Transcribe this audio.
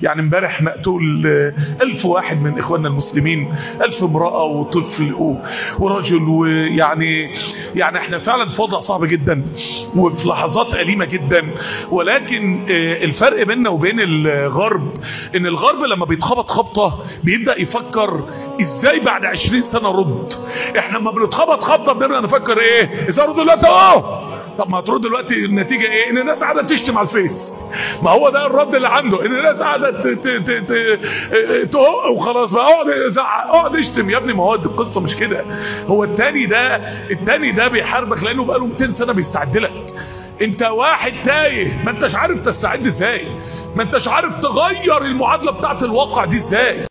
يعني امبارح مقتول ألف واحد من إخواننا المسلمين ألف امرأة وطفل و... ورجل ويعني يعني احنا فعلا في وضع صعب جدا وفي لحظات أليمة جدا ولكن الفرق بيننا وبين الغرب ان الغرب لما بيتخبط خبطة بيبدأ يفكر ازاي بعد عشرين سنة رد احنا لما بنتخبط خبطة بنبدأ نفكر ايه ازاي رد دلوقتي اهو طب ما هترد دلوقتي النتيجة ايه ان الناس قاعدة تشتم على الفيس ما هو ده الرد اللي عنده ان الناس قاعده تهق وخلاص بقى اقعد زعق اقعد اشتم يا ابني ما هو القصه مش كده هو التاني ده التاني ده بيحاربك لانه بقاله 200 سنه بيستعد لك انت واحد تايه ما انتش عارف تستعد ازاي ما انتش عارف تغير المعادله بتاعت الواقع دي ازاي